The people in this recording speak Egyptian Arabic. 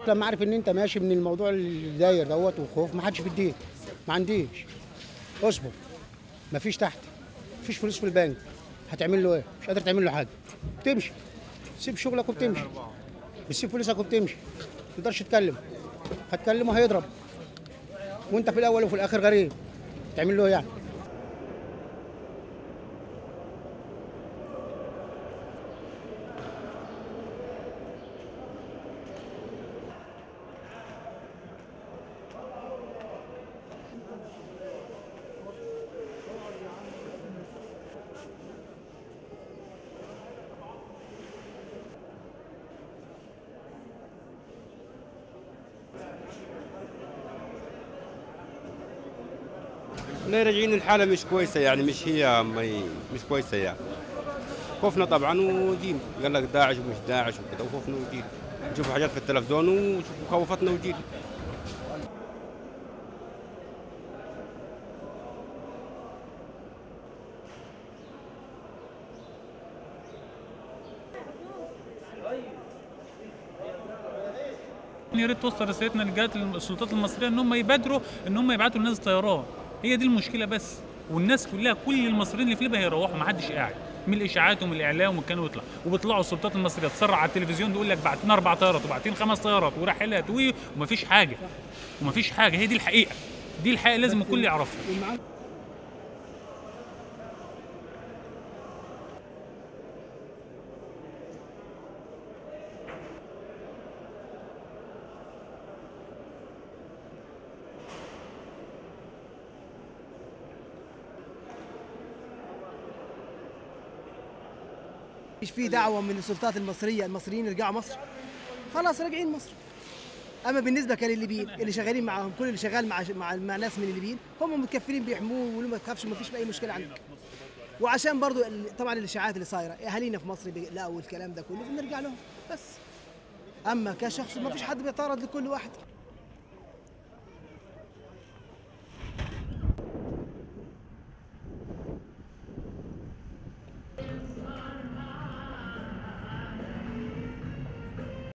لما عارف ان انت ماشي من الموضوع اللي داير دوت وخوف ما حدش بيديك ما عنديش اصبر ما فيش تحت ما فيش فلوس في البنك هتعمل له ايه مش قادر تعمل له حاجه بتمشي تسيب شغلك وبتمشي بتسيب فلوسك وبتمشي ما تقدرش تتكلم هتكلمه هيضرب وانت في الاول وفي الاخر غريب تعمل له إيه يعني لا راجعين الحالة مش كويسة يعني مش هي ما ي- مش كويسة يعني خوفنا طبعا وجينا قال لك داعش ومش داعش وكذا وخوفنا وجينا نشوف حاجات في التلفزيون ونشوف خوفتنا وجينا يا ريت توصل رسالتنا لجهات السلطات المصريه ان هم يبادروا ان هم يبعتوا الناس طيران هي دي المشكله بس والناس كلها كل المصريين اللي في ليبيا هيروحوا ما حدش قاعد من الاشاعات ومن الاعلام وكانوا يطلع وبيطلعوا السلطات المصريه تسرع على التلفزيون تقول لك بعتنا اربع طيارات وبعتين خمس طيارات ورحلات وي- ومفيش حاجه ومفيش حاجه هي دي الحقيقه دي الحقيقه لازم الكل يعرفها مش في دعوه من السلطات المصريه المصريين يرجعوا مصر خلاص راجعين مصر اما بالنسبه كان الليبيين اللي شغالين معاهم كل اللي شغال مع مع, مع ناس من الليبيين هم متكفلين بيحموه ويقولوا ما تخافش ما فيش اي مشكله عندك وعشان برضو ال- طبعا الاشاعات اللي صايره اهالينا في مصر بيقلقوا الكلام ده كله بنرجع لهم بس اما كشخص ما فيش حد بيعترض لكل واحد